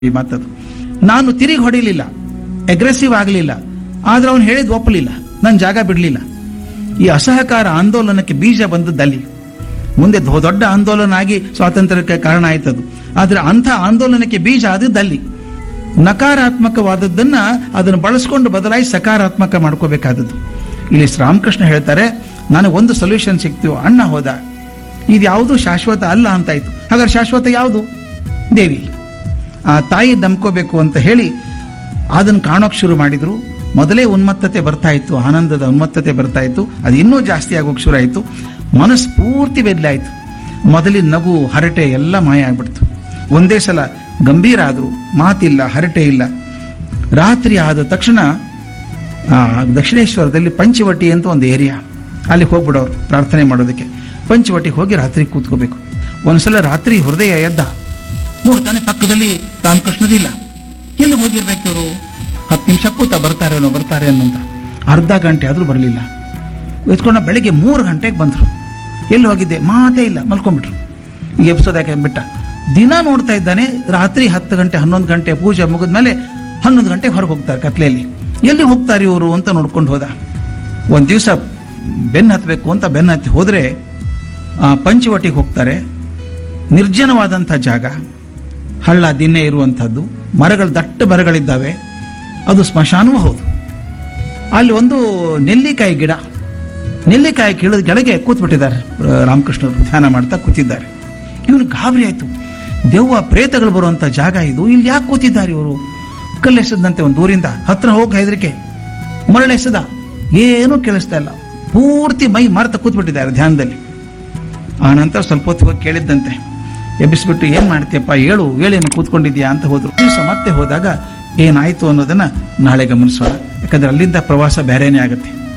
ಈ ಮಾತದು ನಾನು ತಿರುಗಿ ಹೊಡಿಲಿಲ್ಲ ಅಗ್ರೆಸಿವ್ ಆಗಲಿಲ್ಲ ಆದ್ರೆ ಅವನು ಹೇಳಿದ್ ಒಪ್ಪಲಿಲ್ಲ ನನ್ನ ಜಾಗ ಬಿಡಲಿಲ್ಲ ಈ ಅಸಹಕಾರ ಆಂದೋಲನಕ್ಕೆ ಬೀಜ ಬಂದದ್ದಲ್ಲಿ ಮುಂದೆ ದೊ- ದೊಡ್ಡ ಆಂದೋಲನ ಆಗಿ ಸ್ವಾತಂತ್ರ್ಯಕ್ಕೆ ಕಾರಣ ಆಯ್ತದು ಆದ್ರೆ ಅಂಥ ಆಂದೋಲನಕ್ಕೆ ಬೀಜ ಆದದ್ದಲ್ಲಿ ನಕಾರಾತ್ಮಕವಾದದ್ದನ್ನ ಅದನ್ನು ಬಳಸ್ಕೊಂಡು ಬದಲಾಯಿಸಿ ಸಕಾರಾತ್ಮಕ ಮಾಡ್ಕೋಬೇಕಾದದ್ದು ಇಲ್ಲಿ ಶ್ರೀರಾಮಕೃಷ್ಣ ಹೇಳ್ತಾರೆ ನನಗೆ ಒಂದು ಸೊಲ್ಯೂಷನ್ ಸಿಕ್ತು ಅಣ್ಣ ಹೋದ ಇದು ಯಾವುದು ಶಾಶ್ವತ ಅಲ್ಲ ಅಂತಾಯ್ತು ಹಾಗಾದ್ರೆ ಶಾಶ್ವತ ಯಾವುದು ದೇವಿ ಆ ತಾಯಿ ನಂಬ್ಕೋಬೇಕು ಅಂತ ಹೇಳಿ ಅದನ್ನು ಕಾಣೋಕ್ ಶುರು ಮಾಡಿದ್ರು ಮೊದಲೇ ಉನ್ಮತ್ತತೆ ಬರ್ತಾ ಇತ್ತು ಆನಂದದ ಉನ್ಮತ್ತತೆ ಬರ್ತಾ ಇತ್ತು ಅದು ಇನ್ನೂ ಜಾಸ್ತಿ ಆಗೋಕ್ ಶುರು ಆಯಿತು ಮನಸ್ಸು ಪೂರ್ತಿ ಬದಲಾಯಿತು ಮೊದಲಿನ ನಗು ಹರಟೆ ಎಲ್ಲ ಮಾಯ ಆಗ್ಬಿಡ್ತು ಒಂದೇ ಸಲ ಗಂಭೀರ ಆದ್ರು ಮಾತಿಲ್ಲ ಹರಟೆ ಇಲ್ಲ ರಾತ್ರಿ ಆದ ತಕ್ಷಣ ಆ, ದಕ್ಷಿಣೇಶ್ವರದಲ್ಲಿ ಪಂಚವಟಿ ಅಂತ ಒಂದು ಏರಿಯಾ ಅಲ್ಲಿ ಹೋಗ್ಬಿಡೋರು ಪ್ರಾರ್ಥನೆ ಮಾಡೋದಕ್ಕೆ ಪಂಚವಟಿಗೆ ಹೋಗಿ ರಾತ್ರಿ ಕೂತ್ಕೋಬೇಕು ಒಂದ್ಸಲ ರಾತ್ರಿ ಹೃದಯ ಎದ್ದ ನೋಡ್ತಾನೆ ಪಕ್ಕದಲ್ಲಿ ರಾಮಕೃಷ್ಣದಿಲ್ಲ ಎಲ್ಲಿ ಹೋಗಿರ್ಬೇಕು ಇವರು ಹತ್ತು ನಿಮಿಷ ಕೂತ ಬರ್ತಾರೇನೋ ಬರ್ತಾರೆ ಅನ್ನೋಂತ ಅರ್ಧ ಗಂಟೆ ಆದ್ರೂ ಬರಲಿಲ್ಲ ಎತ್ಕೊಂಡ ಬೆಳಿಗ್ಗೆ ಮೂರು ಗಂಟೆಗೆ ಬಂದ್ರು ಎಲ್ಲಿ ಹೋಗಿದ್ದೆ ಮಾತೇ ಇಲ್ಲ ಮಲ್ಕೊಂಡ್ಬಿಟ್ರು ಈಗ ಎಬ್ಸೋದಕ್ಕೆ ಬಿಟ್ಟ ದಿನ ನೋಡ್ತಾ ಇದ್ದಾನೆ ರಾತ್ರಿ ಹತ್ತು ಗಂಟೆ ಹನ್ನೊಂದು ಗಂಟೆ ಪೂಜೆ ಮುಗಿದ್ಮೇಲೆ ಹನ್ನೊಂದು ಗಂಟೆಗೆ ಹೊರಗೆ ಹೋಗ್ತಾರೆ ಕತ್ಲೆಯಲ್ಲಿ ಎಲ್ಲಿ ಹೋಗ್ತಾರೆ ಇವರು ಅಂತ ನೋಡ್ಕೊಂಡು ಹೋದ ಒಂದು ದಿವಸ ಬೆನ್ನು ಹತ್ತಬೇಕು ಅಂತ ಬೆನ್ನು ಹತ್ತಿ ಹೋದ್ರೆ ಆ, ಪಂಚವಟಿಗೆ ಹೋಗ್ತಾರೆ ನಿರ್ಜನವಾದಂಥ ಜಾಗ ಹಳ್ಳ ದಿನ್ನೆ ಇರುವಂಥದ್ದು ಮರಗಳು ದಟ್ಟ ಮರಗಳಿದ್ದಾವೆ ಅದು ಸ್ಮಶಾನವೂ ಹೌದು ಅಲ್ಲಿ ಒಂದು ನೆಲ್ಲಿಕಾಯಿ ಗಿಡ ನೆಲ್ಲಿಕಾಯಿ ಗಿಡದ ಕೆಳಗೆ ಕೂತ್ಬಿಟ್ಟಿದ್ದಾರೆ ಆ, ರಾಮಕೃಷ್ಣರು ಧ್ಯಾನ ಮಾಡ್ತಾ ಕೂತಿದ್ದಾರೆ ಇವನು ಗಾಬರಿ ಆಯ್ತು ದೆವ್ವ ಪ್ರೇತಗಳು ಬರುವಂತ ಜಾಗ ಇದು ಇಲ್ಲಿ ಯಾಕೆ ಕೂತಿದ್ದಾರೆ ಇವರು ಕಲ್ಲೆಸದಂತೆ ಒಂದು ದೂರಿಂದ ಹತ್ರ ಹೋಗಿ ಹೆದರಿಕೆ ಮರಳೆಸದ ಏನೂ ಕೇಳಿಸ್ತಾ ಇಲ್ಲ ಪೂರ್ತಿ ಮೈ ಮರೆತ ಕೂತ್ಬಿಟ್ಟಿದ್ದಾರೆ ಧ್ಯಾನದಲ್ಲಿ ಆ ನಂತರ ಸ್ವಲ್ಪ ಹೊತ್ತು ಹೋಗಿ ಕೇಳಿದ್ದಂತೆ ಎಬ್ಬಿಸ್ಬಿಟ್ಟು ಏನ್ ಮಾಡ್ತೀಯಪ್ಪ ಹೇಳು ಹೇಳೇನು ಕೂತ್ಕೊಂಡಿದ್ಯಾ ಅಂತ ಹೋದ್ರು ದಿವಸ ಮತ್ತೆ ಹೋದಾಗ ಏನಾಯ್ತು ಅನ್ನೋದನ್ನ ನಾಳೆ ಗಮನಿಸೋಣ ಯಾಕಂದ್ರೆ ಅಲ್ಲಿಂದ ಪ್ರವಾಸ ಬೇರೆನೇ ಆಗುತ್ತೆ